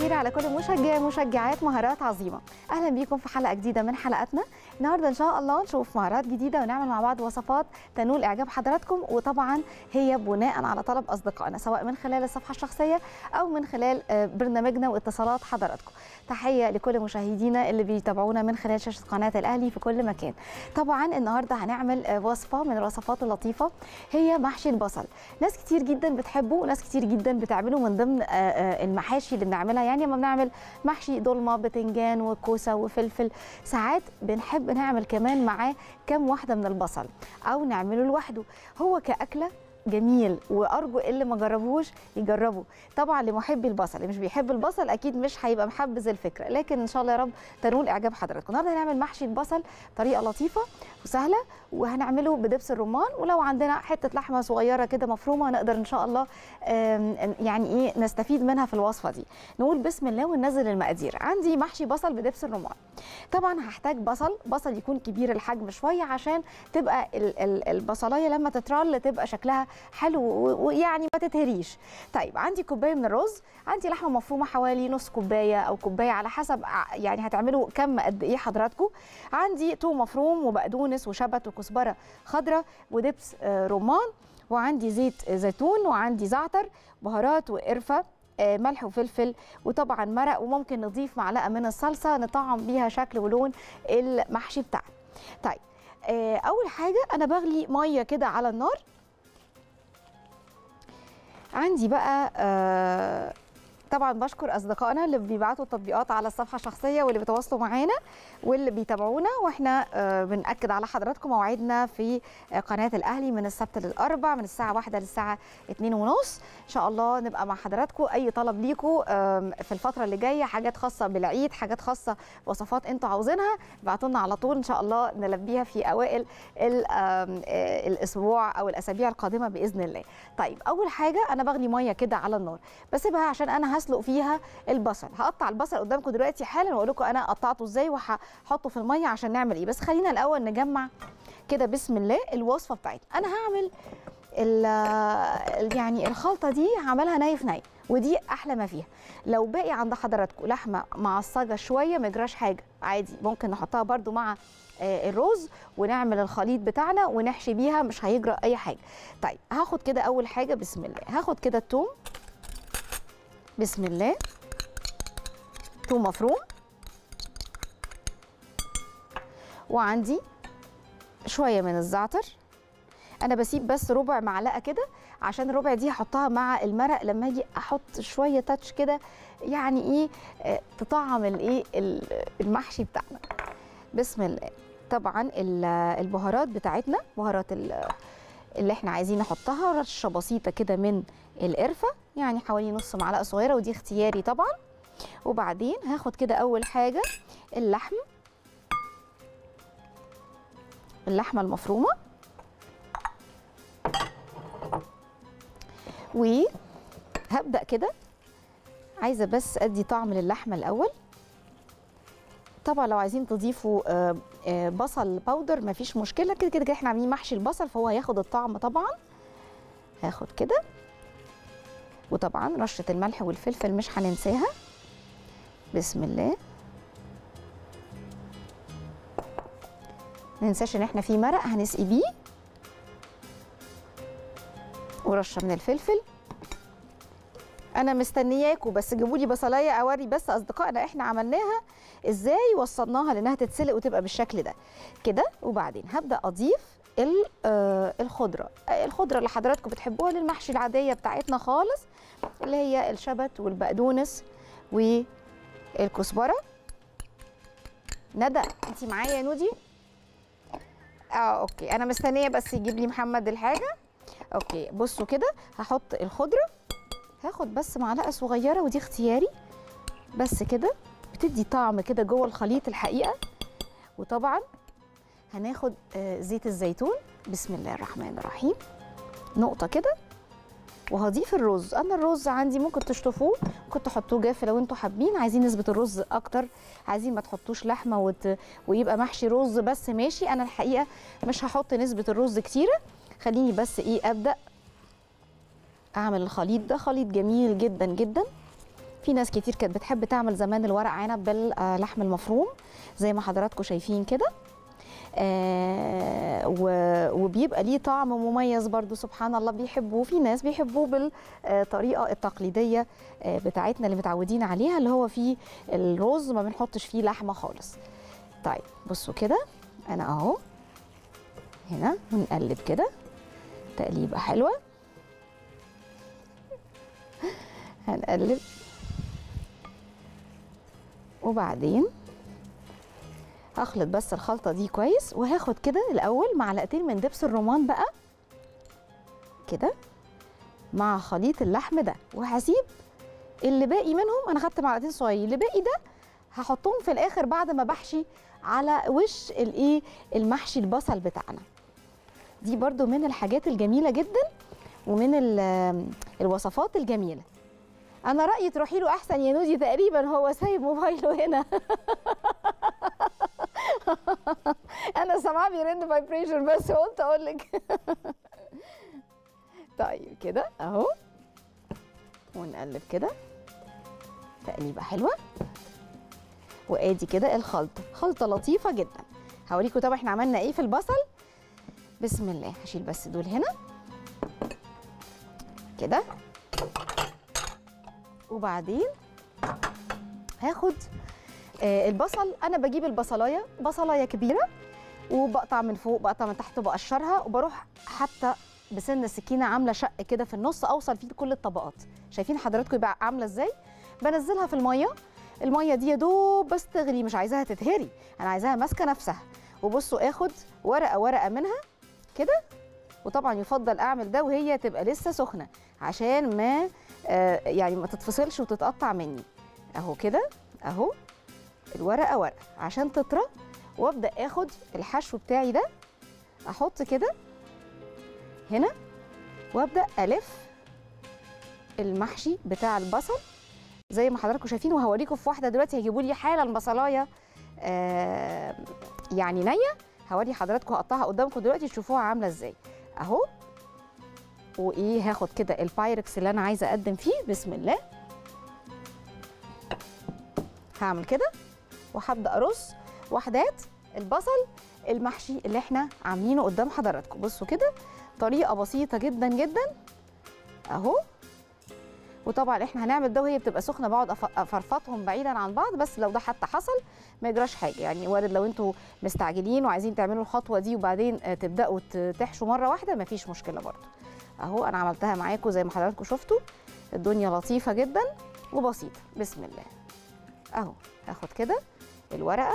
الخير على كل مشجع مشجعات مهارات عظيمه اهلا بيكم في حلقه جديده من حلقاتنا النهارده ان شاء الله نشوف مهارات جديده ونعمل مع بعض وصفات تنول اعجاب حضراتكم وطبعا هي بناء على طلب اصدقائنا سواء من خلال الصفحه الشخصيه او من خلال آه، برنامجنا واتصالات حضراتكم تحيه لكل مشاهدينا اللي بيتابعونا من خلال شاشه قناه الاهلي في كل مكان طبعا النهارده هنعمل آه، وصفه من الوصفات اللطيفه هي محشي البصل ناس كتير جدا بتحبه وناس كتير جدا بتعمله من ضمن آه، آه، المحاشي اللي بنعملها يعني لما بنعمل محشي ضلمه بتنجان وكوسه وفلفل ساعات بنحب نعمل كمان معاه كام واحده من البصل او نعمله لوحده هو كاكله جميل وارجو اللي ما جربوش يجربوا طبعا لمحبي البصل اللي مش بيحب البصل اكيد مش هيبقى محبذ الفكره لكن ان شاء الله يا رب تنول اعجاب حضراتكم النهارده هنعمل محشي البصل طريقه لطيفه وسهله وهنعمله بدبس الرمان ولو عندنا حته لحمه صغيره كده مفرومه نقدر ان شاء الله آم، يعني ايه نستفيد منها في الوصفه دي نقول بسم الله وننزل المقادير عندي محشي بصل بدبس الرمان طبعا هحتاج بصل بصل يكون كبير الحجم شويه عشان تبقى ال- ال- البصلايه لما تترل تبقى شكلها حلو و- ويعني ما تتهريش طيب عندي كوبايه من الرز عندي لحمه مفرومه حوالي نص كوبايه او كوبايه على حسب ع- يعني هتعملوا كم قد ايه حضراتكم عندي توم مفروم وبقدونس وشبت وكزبره خضراء ودبس آه، رمان وعندي زيت زيتون وعندي زعتر بهارات وقرفه آه، ملح وفلفل وطبعا مرق وممكن نضيف معلقه من الصلصه نطعم بيها شكل ولون المحشي بتاعنا طيب آه، اول حاجه انا بغلي ميه كده على النار عندي بقى آه، طبعا بشكر اصدقائنا اللي بيبعتوا تطبيقات على الصفحه الشخصيه واللي بيتواصلوا معانا واللي بيتابعونا واحنا آه، بناكد على حضراتكم مواعيدنا في آه، قناه الاهلي من السبت للاربع من الساعه واحدة للساعه اتنين ونص ان شاء الله نبقى مع حضراتكم اي طلب ليكم آم، في الفتره اللي جايه حاجات خاصه بالعيد حاجات خاصه وصفات انتوا عاوزينها ابعتوا لنا على طول ان شاء الله نلبيها في اوائل ال- آم، آه، الاسبوع او الاسابيع القادمه باذن الله طيب اول حاجه انا بغلي ميه كده على النار بسيبها عشان انا هسلق فيها البصل هقطع البصل قدامكم دلوقتي حالا واقول لكم انا قطعته ازاي وهحطه في الميه عشان نعمل ايه بس خلينا الاول نجمع كده بسم الله الوصفه بتاعتنا انا هعمل ال- ال- يعني الخلطه دي هعملها ناي في ناي ودي احلى ما فيها لو باقي عند حضراتكم لحمه معصجه شويه ما يجراش حاجه عادي ممكن نحطها برده مع آه، الرز ونعمل الخليط بتاعنا ونحشي بيها مش هيجرى اي حاجه طيب هاخد كده اول حاجه بسم الله هاخد كده الثوم بسم الله ثوم مفروم وعندي شويه من الزعتر انا بسيب بس ربع معلقه كده عشان الربع دي هحطها مع المرق لما اجي احط شويه تاتش كده يعني ايه آه، تطعم الايه ال- المحشي بتاعنا بسم الله طبعا ال- البهارات بتاعتنا بهارات ال- اللي احنا عايزين نحطها رشه بسيطه كده من القرفه يعني حوالي نص معلقه صغيره ودي اختياري طبعا وبعدين هاخد كده اول حاجه اللحم اللحمه المفرومه وهبدا كده عايزه بس ادي طعم للحمه الاول طبعا لو عايزين تضيفوا آه، آه، بصل باودر مفيش مشكله كده كده كده احنا عاملين محشي البصل فهو هياخد الطعم طبعا هاخد كده وطبعا رشه الملح والفلفل مش هننساها بسم الله ننساش ان احنا في مرق هنسقي بيه ورشه من الفلفل انا مستنياكم بس جيبوا لي بصلايه اوري بس اصدقائنا احنا عملناها ازاي وصلناها لانها تتسلق وتبقى بالشكل ده كده وبعدين هبدا اضيف ال- آه، الخضره آه، الخضره اللي حضراتكم بتحبوها للمحشي العاديه بتاعتنا خالص اللي هي الشبت والبقدونس والكزبره ندى انت معايا يا نودي اه اوكي انا مستنيه بس يجيب لي محمد الحاجه اوكي بصوا كده هحط الخضره هاخد بس معلقه صغيره ودي اختياري بس كده بتدي طعم كده جوه الخليط الحقيقه وطبعا هناخد آه، زيت الزيتون بسم الله الرحمن الرحيم نقطه كده وهضيف الرز انا الرز عندي ممكن تشطفوه ممكن تحطوه جاف لو انتوا حابين عايزين نسبه الرز اكتر عايزين ما تحطوش لحمه وت... ويبقى محشي رز بس ماشي انا الحقيقه مش هحط نسبه الرز كتيره خليني بس ايه ابدا اعمل الخليط ده خليط جميل جدا جدا في ناس كتير كانت بتحب تعمل زمان الورق عنب باللحم المفروم زي ما حضراتكم شايفين كده آه و- وبيبقى ليه طعم مميز برضو سبحان الله بيحبوه في ناس بيحبوه بالطريقه التقليديه آه، بتاعتنا اللي متعودين عليها اللي هو فيه الرز ما بنحطش فيه لحمه خالص طيب بصوا كده انا اهو هنا ونقلب كده تقليبه حلوه هنقلب وبعدين هخلط بس الخلطه دي كويس وهاخد كده الاول معلقتين من دبس الرمان بقى كده مع خليط اللحم ده وهسيب اللي باقي منهم انا خدت معلقتين صغيرين اللي باقي ده هحطهم في الاخر بعد ما بحشي على وش الايه المحشي البصل بتاعنا دي برضو من الحاجات الجميله جدا ومن ال- الوصفات الجميله انا رايي تروحي له احسن يا نودي تقريبا هو سايب موبايله هنا انا سامعاه بيرن فايبريشن بس قلت اقول لك طيب كده اهو ونقلب كده تقليبه حلوه وادي كده الخلطه خلطه لطيفه جدا هوريكم طبعا احنا عملنا ايه في البصل بسم الله هشيل بس دول هنا كده وبعدين هاخد آه، البصل انا بجيب البصلايه بصلايه كبيره وبقطع من فوق بقطع من تحت وبقشرها وبروح حتى بسن السكينه عامله شق كده في النص اوصل فيه كل الطبقات شايفين حضراتكم يبقى عامله ازاي بنزلها في الميه الميه دي يا دوب بس تغلي مش عايزاها تتهري انا عايزاها ماسكه نفسها وبصوا اخد ورقه ورقه منها كده وطبعا يفضل اعمل ده وهي تبقى لسه سخنه عشان ما آه، يعني ما تتفصلش وتتقطع مني اهو كده اهو الورقه ورقه عشان تطرى وابدا اخد الحشو بتاعي ده احط كده هنا وابدا الف المحشي بتاع البصل زي ما حضراتكم شايفين وهوريكم في واحده دلوقتي هيجيبوا لي حالا البصلايه آه يعني نيه هوري حضراتكم هقطعها قدامكم دلوقتي تشوفوها عامله ازاي اهو وايه هاخد كده البايركس اللي انا عايزه اقدم فيه بسم الله هعمل كده وهبدا ارص وحدات البصل المحشي اللي احنا عاملينه قدام حضراتكم بصوا كده طريقه بسيطه جدا جدا اهو وطبعا احنا هنعمل ده وهي بتبقى سخنه بقعد أف- افرفطهم بعيدا عن بعض بس لو ده حتى حصل ما يجراش حاجه يعني وارد لو انتوا مستعجلين وعايزين تعملوا الخطوه دي وبعدين آه، تبداوا ت- تحشوا مره واحده ما فيش مشكله برضه اهو انا عملتها معاكم زي ما حضراتكم شفتوا الدنيا لطيفه جدا وبسيطه بسم الله اهو هاخد كده الورقه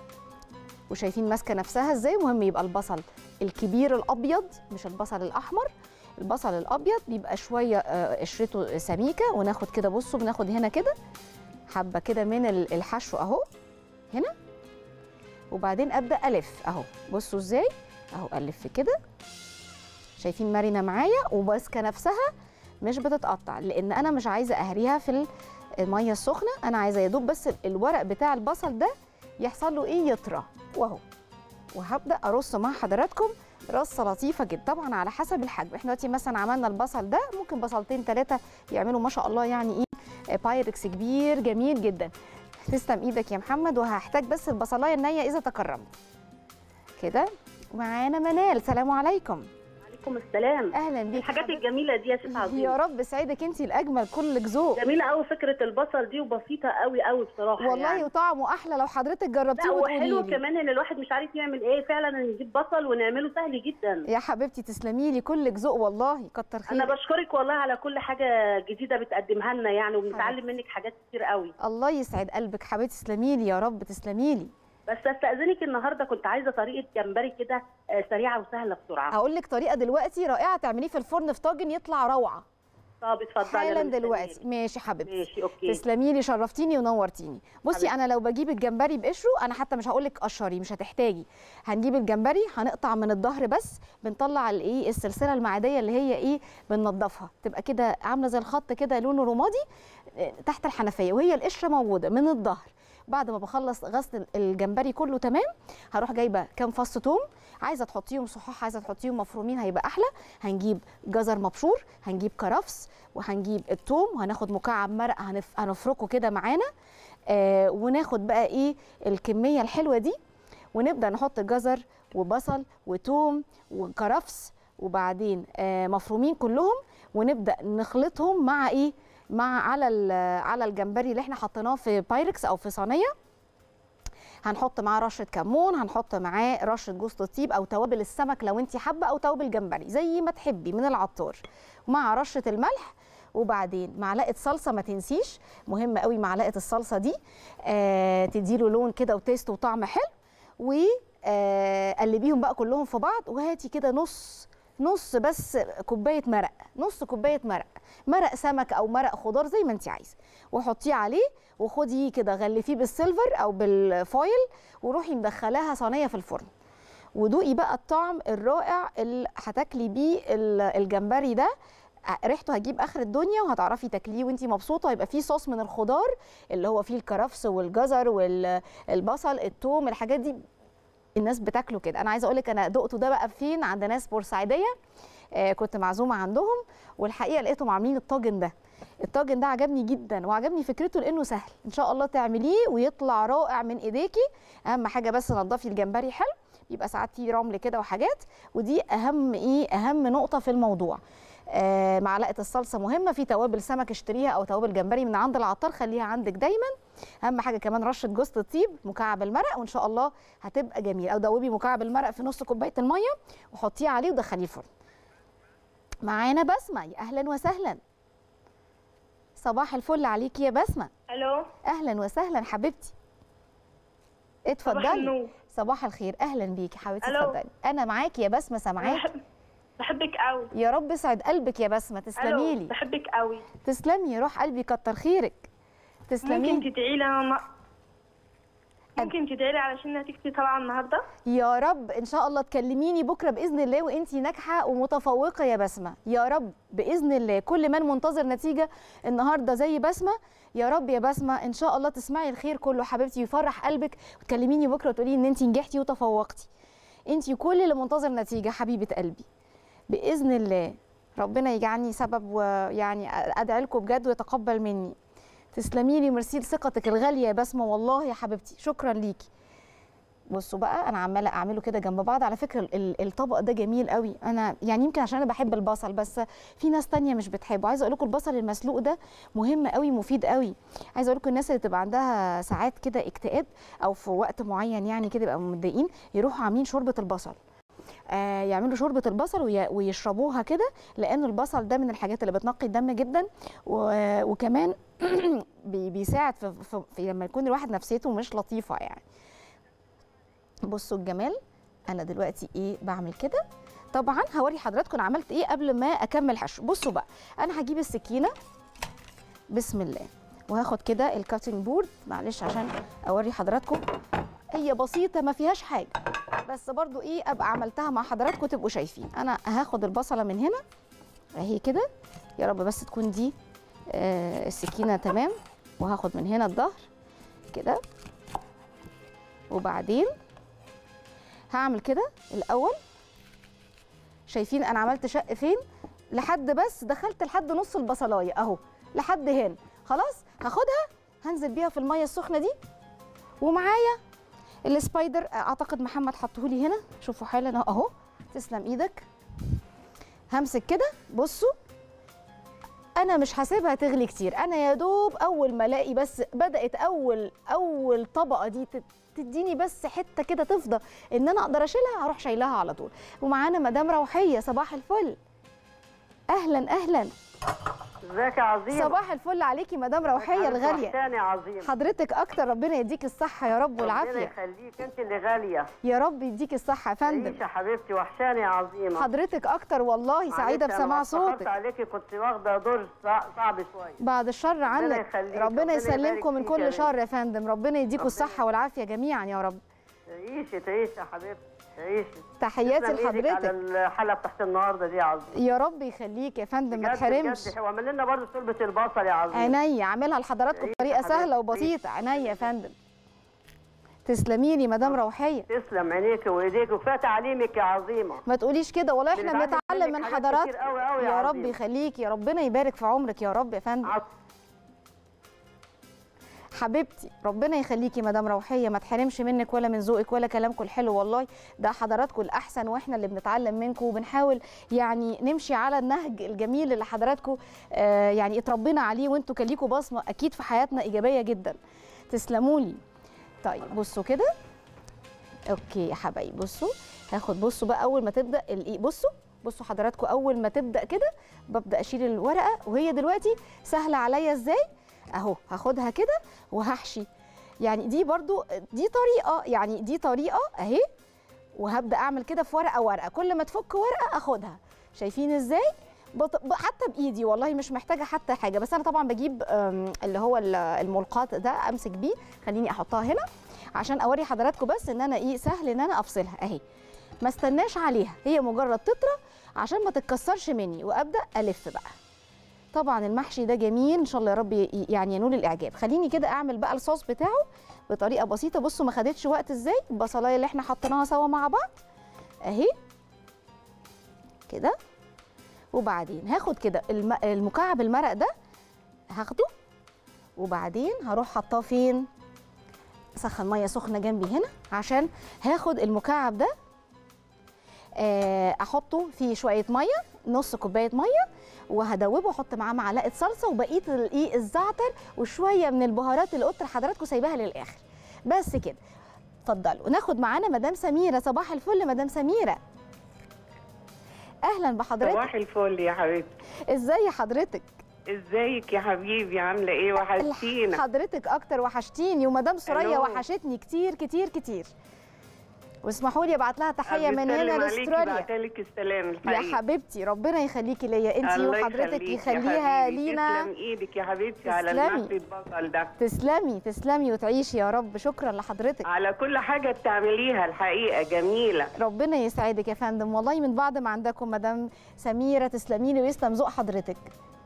وشايفين ماسكه نفسها ازاي مهم يبقى البصل الكبير الابيض مش البصل الاحمر البصل الابيض بيبقى شويه آه، قشرته سميكه وناخد كده بصوا بناخد هنا كده حبه كده من ال- الحشو اهو هنا وبعدين ابدا الف اهو بصوا ازاي اهو الف كده شايفين مرنه معايا وماسكه نفسها مش بتتقطع لان انا مش عايزه اهريها في الميه السخنه انا عايزه يا دوب بس الورق بتاع البصل ده يحصل له ايه يطرى واهو وهبدا ارص مع حضراتكم رصه لطيفه جدا طبعا على حسب الحجم احنا دلوقتي مثلا عملنا البصل ده ممكن بصلتين ثلاثه يعملوا ما شاء الله يعني ايه بايركس كبير جميل جدا تسلم ايدك يا محمد وهحتاج بس البصلايه النيه اذا تكرمت كده ومعانا منال سلام عليكم عليكم السلام اهلا بيك الحاجات حبيبتي. الجميله دي يا ست عظيم يا رب سعيدك انت الاجمل كلك ذوق جميله قوي فكره البصل دي وبسيطه قوي قوي بصراحه والله يعني. وطعمه احلى لو حضرتك جربتيه لا وتقولي وحلو لي. كمان ان الواحد مش عارف يعمل ايه فعلا نجيب بصل ونعمله سهل جدا يا حبيبتي تسلمي لي كلك ذوق والله كتر انا خيرك بشكرك والله على كل حاجه جديده بتقدمها لنا يعني وبنتعلم منك حاجات كتير قوي الله يسعد قلبك حبيبتي تسلمي لي يا رب تسلمي لي بس استاذنك النهارده كنت عايزه طريقه جمبري كده آه، سريعه وسهله بسرعه هقول لك طريقه دلوقتي رائعه تعمليه في الفرن في طاجن يطلع روعه طب اتفضلي حالا أنا مستنياكي. دلوقتي ماشي حبيبتي ماشي اوكي تسلمي لي شرفتيني ونورتيني بصي حبيبتي. انا لو بجيب الجمبري بقشره انا حتى مش هقول لك قشري مش هتحتاجي هنجيب الجمبري هنقطع من الظهر بس بنطلع الايه السلسله المعديه اللي هي ايه بننضفها تبقى كده عامله زي الخط كده لونه رمادي آه، تحت الحنفيه وهي القشره موجوده من الظهر بعد ما بخلص غسل الجمبري كله تمام هروح جايبه كام فص توم عايزه تحطيهم صحاح عايزه تحطيهم مفرومين هيبقى احلى هنجيب جزر مبشور هنجيب كرفس وهنجيب الثوم وهناخد مكعب مرق هنف... هنفركه كده معانا آه وناخد بقى ايه الكميه الحلوه دي ونبدا نحط جزر وبصل وتوم وكرفس وبعدين آه مفرومين كلهم ونبدا نخلطهم مع ايه مع على ال- على الجمبري اللي احنا حطيناه في بايركس او في صينيه هنحط معاه رشه كمون هنحط معاه رشه جوز الطيب او توابل السمك لو انت حابه او توابل جمبري زي ما تحبي من العطار ومع رشه الملح وبعدين معلقه صلصه ما تنسيش مهم قوي معلقه الصلصه دي آه تديله لون كده وتيست وطعم حلو وقلبيهم بقى كلهم في بعض وهاتي كده نص نص بس كوبايه مرق نص كوبايه مرق مرق سمك او مرق خضار زي ما انت عايزه وحطيه عليه وخدي كده غلفيه بالسيلفر او بالفويل وروحي مدخلاها صينيه في الفرن ودوقي بقى الطعم الرائع اللي هتاكلي بيه ال- الجمبري ده ع- ريحته هتجيب اخر الدنيا وهتعرفي تاكليه وانتي مبسوطه هيبقى فيه صوص من الخضار اللي هو فيه الكرفس والجزر والبصل الثوم الحاجات دي الناس بتاكله كده انا عايزه اقول لك انا دقته ده بقى فين عند ناس بورسعيديه آه كنت معزومه عندهم والحقيقه لقيتهم عاملين الطاجن ده الطاجن ده عجبني جدا وعجبني فكرته لانه سهل ان شاء الله تعمليه ويطلع رائع من ايديكي اهم حاجه بس نضفي الجمبري حلو يبقى ساعات فيه رمل كده وحاجات ودي اهم ايه اهم نقطه في الموضوع آه معلقه الصلصه مهمه في توابل سمك اشتريها او توابل جمبري من عند العطار خليها عندك دايما اهم حاجه كمان رشه جوز الطيب مكعب المرق وان شاء الله هتبقى جميل او دوبي مكعب المرق في نص كوبايه الميه وحطيه عليه ودخليه الفرن معانا بسمه يا اهلا وسهلا صباح الفل عليكي يا بسمه الو اهلا وسهلا حبيبتي صباح اتفضلي النور صباح الخير اهلا بيكي حبيبتي ألو. اتفضلي انا معاكي يا بسمه سامعاكي بحب بحبك قوي يا رب يسعد قلبك يا بسمه تسلمي الو لي بحبك قوي تسلمي يا روح قلبي كتر خيرك تسلمي ممكن لي. تدعي لي انا ممكن تدعي لي علشان نتيجتي طالعه النهارده يا رب ان شاء الله تكلميني بكره باذن الله وانتي ناجحه ومتفوقه يا بسمه يا رب باذن الله كل من منتظر نتيجه النهارده زي بسمه يا رب يا بسمه ان شاء الله تسمعي الخير كله حبيبتي ويفرح قلبك وتكلميني بكره وتقولي ان انتي نجحتي وتفوقتي انتي كل اللي منتظر نتيجه حبيبه قلبي باذن الله ربنا يجعلني سبب ويعني ادعي لكم بجد ويتقبل مني تسلمي لي ميرسي لثقتك الغاليه يا بسمه والله يا حبيبتي شكرا ليكي بصوا بقى انا عماله اعمله كده جنب بعض على فكره ال- الطبق ده جميل قوي انا يعني يمكن عشان انا بحب البصل بس في ناس تانية مش بتحبه عايزه اقول لكم البصل المسلوق ده مهم قوي مفيد قوي عايزه اقول لكم الناس اللي تبقى عندها ساعات كده اكتئاب او في وقت معين يعني كده يبقى متضايقين يروحوا عاملين شوربه البصل آه يعملوا شوربه البصل وي- ويشربوها كده لان البصل ده من الحاجات اللي بتنقي الدم جدا و- وكمان بي- بيساعد في, في, في لما يكون الواحد نفسيته مش لطيفه يعني بصوا الجمال انا دلوقتي ايه بعمل كده طبعا هوري حضراتكم أنا عملت ايه قبل ما اكمل حشو بصوا بقى انا هجيب السكينه بسم الله وهاخد كده الكاتنج بورد معلش عشان اوري حضراتكم هي بسيطه ما فيهاش حاجه بس برضو ايه ابقى عملتها مع حضراتكم تبقوا شايفين انا هاخد البصله من هنا اهي كده يا رب بس تكون دي آه السكينه تمام وهاخد من هنا الظهر كده وبعدين هعمل كده الاول شايفين انا عملت شق فين لحد بس دخلت لحد نص البصلايه اهو لحد هنا خلاص هاخدها هنزل بيها في الميه السخنه دي ومعايا السبايدر اعتقد محمد حطهولي هنا شوفوا حالا اهو تسلم ايدك همسك كده بصوا انا مش هسيبها تغلي كتير انا يا دوب اول ما الاقي بس بدات اول اول طبقه دي تت- تديني بس حته كده تفضى ان انا اقدر اشيلها هروح شايلها على طول ومعانا مدام روحيه صباح الفل اهلا اهلا ازيك يا عظيم صباح الفل عليكي مدام روحيه الغاليه تاني عظيم حضرتك اكتر ربنا يديك الصحه يا رب ربنا والعافيه يخليك انت اللي غاليه يا رب يديك الصحه يا فندم عيش يا حبيبتي وحشاني يا عظيمه حضرتك اكتر والله سعيده معلش أنا بسماع اتأخرت صوتك عليكي كنت واخده دور صع- صعب شويه بعد الشر عنك يخليك، ربنا ربنا يسلمكم يبارك من فيك كل يا شر يا فندم ربنا يديكم ربنا الصحه والعافيه جميعا يا رب تعيشي تعيشي يا حبيبتي تعيشي تحياتي تسلم إيدك على لحضرتك الحلقه بتاعت النهارده دي يا عظيم يا رب يخليك يا فندم ما بجد- تحرمش بجد واعمل لنا برضه شوربه البصل يا عظيم عينيا اعملها لحضراتكم تعيش يا بطريقه حبيبتي، سهله تعيش. وبسيطه عينيا يا فندم تسلمي لي مدام روحيه تسلم عينيك وايديك وكفايه تعليمك يا عظيمه ما تقوليش كده والله احنا بنتعلم بنتعلم منك من حاجات حضراتكم كتير قوي قوي يا يا رب عظيمة. يخليكي ربنا يبارك في عمرك يا رب يا فندم عط- حبيبتي ربنا يخليكي مدام روحيه ما تحرمش منك ولا من ذوقك ولا كلامكم الحلو والله ده حضراتكم الاحسن واحنا اللي بنتعلم منكم وبنحاول يعني نمشي على النهج الجميل اللي حضراتكم آه يعني اتربينا عليه وانتوا كان ليكوا بصمه اكيد في حياتنا ايجابيه جدا تسلموا لي طيب بصوا كده اوكي يا حبايبي بصوا هاخد بصوا بقى اول ما تبدا الايه بصوا بصوا حضراتكم اول ما تبدا كده ببدا اشيل الورقه وهي دلوقتي سهله عليا ازاي اهو هاخدها كده وهحشي يعني دي برضو دي طريقه يعني دي طريقه اهي وهبدا اعمل كده في ورقه ورقه كل ما تفك ورقه اخدها شايفين ازاي بط... ب- حتى بايدي والله مش محتاجه حتى حاجه بس انا طبعا بجيب أم، اللي هو ال- الملقاط ده امسك بيه خليني احطها هنا عشان اوري حضراتكم بس ان انا ايه سهل ان انا افصلها اهي ما استناش عليها هي مجرد تطرى عشان ما تتكسرش مني وابدا الف بقى طبعا المحشي ده جميل ان شاء الله يا رب ي- يعني ينول الاعجاب خليني كده اعمل بقى الصوص بتاعه بطريقه بسيطه بصوا ما خدتش وقت ازاي البصلايه اللي احنا حطيناها سوا مع بعض اهي كده وبعدين هاخد كده الم... المكعب المرق ده هاخده وبعدين هروح حطاه فين سخن ميه سخنه جنبي هنا عشان هاخد المكعب ده آه، احطه في شويه ميه نص كوبايه ميه وهدوبه واحط معاه معلقه صلصه وبقيه الايه الزعتر وشويه من البهارات اللي قلت لحضراتكم سايباها للاخر بس كده اتفضلوا ناخد معانا مدام سميره صباح الفل مدام سميره اهلا بحضرتك صباح الفل يا حبيبتي ازاي حضرتك ازيك يا حبيبي عامله ايه وحشتينا حضرتك اكتر وحشتيني ومدام سوريا ألو. وحشتني كتير كتير كتير واسمحوا لي ابعت لها تحيه من هنا بتسلم عليكي لاستراليا بعتلك السلام يا الحقيقي حبيبتي ربنا يخليكي ليا انت الله وحضرتك يخليك يا يخليها حبيبي. لينا تسلم ايدك يا حبيبتي على تسلمي. المحشي البصل ده تسلمي تسلمي وتعيشي يا رب شكرا لحضرتك على كل حاجه بتعمليها الحقيقه جميله ربنا يسعدك يا فندم والله من بعد ما عندكم مدام سميره تسلمي لي ويسلم ذوق حضرتك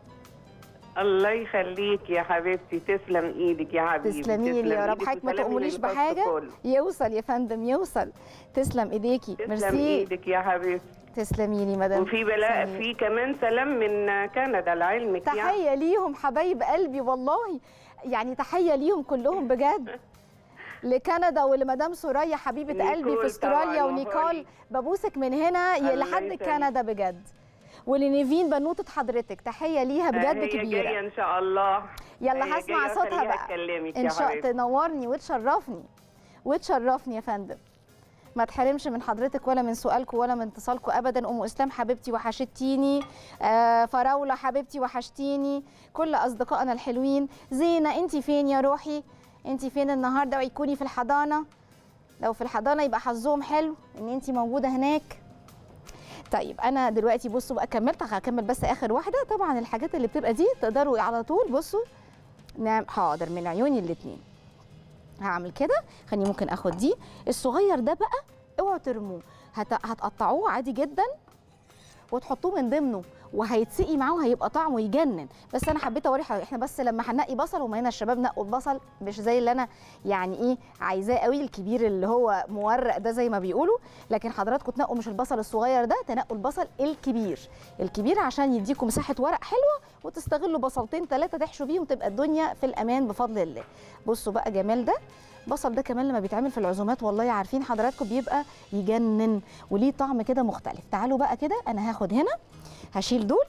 الله يخليك يا حبيبتي تسلم ايدك يا حبيبي تسلمي لي تسلم يا رب إيدك حضرتك ما وسلامي تأمريش للفصل بحاجه كله. يوصل يا فندم يوصل تسلم ايديكي تسلم ميرسي ايدك يا حبيبتي تسلمي لي مدام وفي بلاء سميرة. في كمان سلام من كندا لعلمك يعني تحيه ليهم حبايب قلبي والله يعني تحيه ليهم كلهم بجد لكندا ولمدام سوريا حبيبه قلبي في نيكول استراليا طبعاً، ونيكول وهولي. ببوسك من هنا ي- الله لحد يسلمك. كندا بجد ولنيفين بنوته حضرتك تحيه ليها بجد هي كبيره جايه ان شاء الله يلا هي هسمع جاية صوتها أخليها بقى تكلمك ان يا شاء حبيبتي. تنورني وتشرفني وتشرفني يا فندم ما تحرمش من حضرتك ولا من سؤالكم ولا من اتصالكم ابدا ام اسلام حبيبتي وحشتيني آه فراوله حبيبتي وحشتيني كل اصدقائنا الحلوين زينه انت فين يا روحي انت فين النهارده ويكوني في الحضانه لو في الحضانه يبقى حظهم حلو ان انت موجوده هناك طيب انا دلوقتي بصوا بقى كملت هكمل بس اخر واحده طبعا الحاجات اللي بتبقى دي تقدروا على طول بصوا نعم حاضر من عيوني الاتنين هعمل كده خليني ممكن اخد دي الصغير ده بقى اوعوا ترموه هت... هتقطعوه عادي جدا وتحطوه من ضمنه وهيتسقي معاه وهيبقى طعمه يجنن بس انا حبيت اوري حضرتك احنا بس لما هنقي بصل وما هنا الشباب نقوا البصل مش زي اللي انا يعني ايه عايزاه قوي الكبير اللي هو مورق ده زي ما بيقولوا لكن حضراتكم تنقوا مش البصل الصغير ده تنقوا البصل الكبير الكبير عشان يديكم مساحه ورق حلوه وتستغلوا بصلتين ثلاثه تحشوا بيهم تبقى الدنيا في الامان بفضل الله بصوا بقى جمال ده البصل ده كمان لما بيتعمل في العزومات والله عارفين حضراتكم بيبقى يجنن وليه طعم كده مختلف تعالوا بقى كده انا هاخد هنا هشيل دول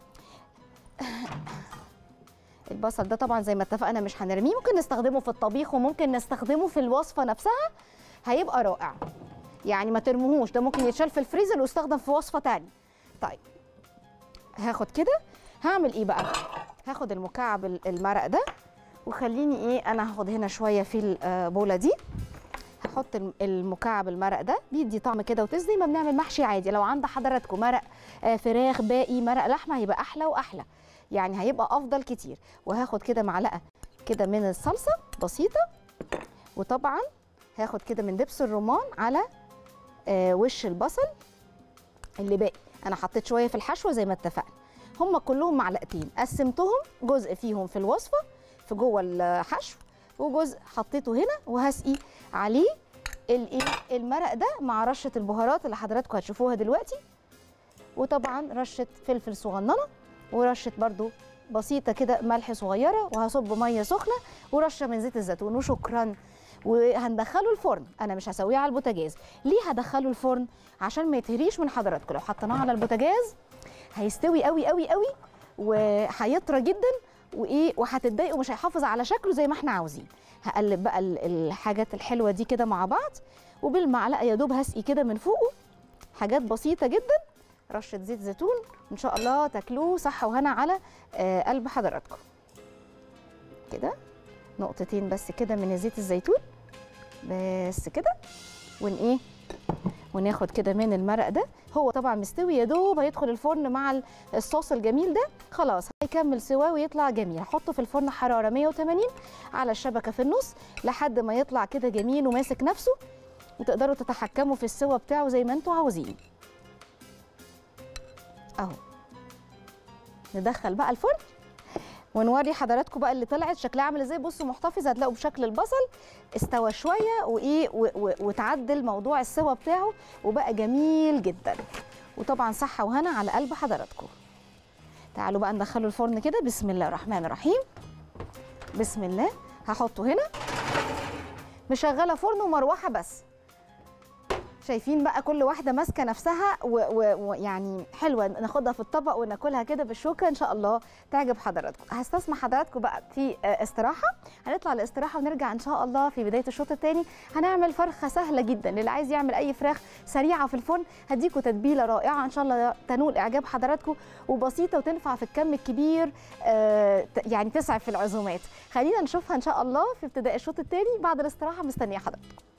البصل ده طبعا زي ما اتفقنا مش هنرميه ممكن نستخدمه في الطبيخ وممكن نستخدمه في الوصفه نفسها هيبقى رائع يعني ما ترموهوش ده ممكن يتشال في الفريزر ويستخدم في وصفه تانية طيب هاخد كده هعمل ايه بقى هاخد المكعب المرق ده وخليني ايه انا هاخد هنا شويه في البوله دي هحط الم- المكعب المرق ده بيدي طعم كده وتز زي ما بنعمل محشي عادي لو عند حضراتكم مرق آه، فراخ باقي مرق لحمه هيبقى احلى واحلى يعني هيبقى افضل كتير وهاخد كده معلقه كده من الصلصه بسيطه وطبعا هاخد كده من دبس الرمان على آه، وش البصل اللي باقي انا حطيت شويه في الحشوه زي ما اتفقنا هم كلهم معلقتين قسمتهم جزء فيهم في الوصفه في جوه الحشو وجزء حطيته هنا وهسقي عليه الايه المرق ده مع رشه البهارات اللي حضراتكم هتشوفوها دلوقتي وطبعا رشه فلفل صغننه ورشه برضو بسيطه كده ملح صغيره وهصب ميه سخنه ورشه من زيت الزيتون وشكرا وهندخله الفرن انا مش هسويه على البوتاجاز ليه هدخله الفرن عشان ما يتهريش من حضراتكم لو حطيناه على البوتاجاز هيستوي قوي قوي قوي وهيطرى جدا وايه وهتتضايقوا مش هيحافظ على شكله زي ما احنا عاوزين هقلب بقى ال- الحاجات الحلوه دي كده مع بعض وبالمعلقه يا دوب هسقي كده من فوقه حاجات بسيطه جدا رشه زيت زيتون ان شاء الله تاكلوه صحه وهنا على آه، قلب حضراتكم كده نقطتين بس كده من زيت الزيتون بس كده ون ايه وناخد كده من المرق ده هو طبعا مستوي يا دوب هيدخل الفرن مع ال- الصوص الجميل ده خلاص هيكمل سواه ويطلع جميل هحطه في الفرن حراره 180 على الشبكه في النص لحد ما يطلع كده جميل وماسك نفسه وتقدروا تتحكموا في السوا بتاعه زي ما انتوا عاوزين اهو ندخل بقى الفرن ونوري حضراتكم بقى اللي طلعت شكلها عامل ازاي بصوا محتفظ هتلاقوا بشكل البصل استوى شويه وايه و- و- وتعدل موضوع السوا بتاعه وبقى جميل جدا وطبعا صحه وهنا على قلب حضراتكم تعالوا بقى ندخله الفرن كده بسم الله الرحمن الرحيم بسم الله هحطه هنا مشغله فرن ومروحه بس شايفين بقى كل واحده ماسكه نفسها ويعني و... و... يعني حلوه ناخدها في الطبق وناكلها كده بالشوكه ان شاء الله تعجب حضراتكم هستسمح حضراتكم بقى في آه، استراحه هنطلع الاستراحه ونرجع ان شاء الله في بدايه الشوط الثاني هنعمل فرخه سهله جدا اللي عايز يعمل اي فراخ سريعه في الفرن هديكم تتبيله رائعه ان شاء الله تنول اعجاب حضراتكم وبسيطه وتنفع في الكم الكبير آه، ت- يعني تسعف في العزومات خلينا نشوفها ان شاء الله في ابتداء الشوط الثاني بعد الاستراحه مستنيه حضراتكم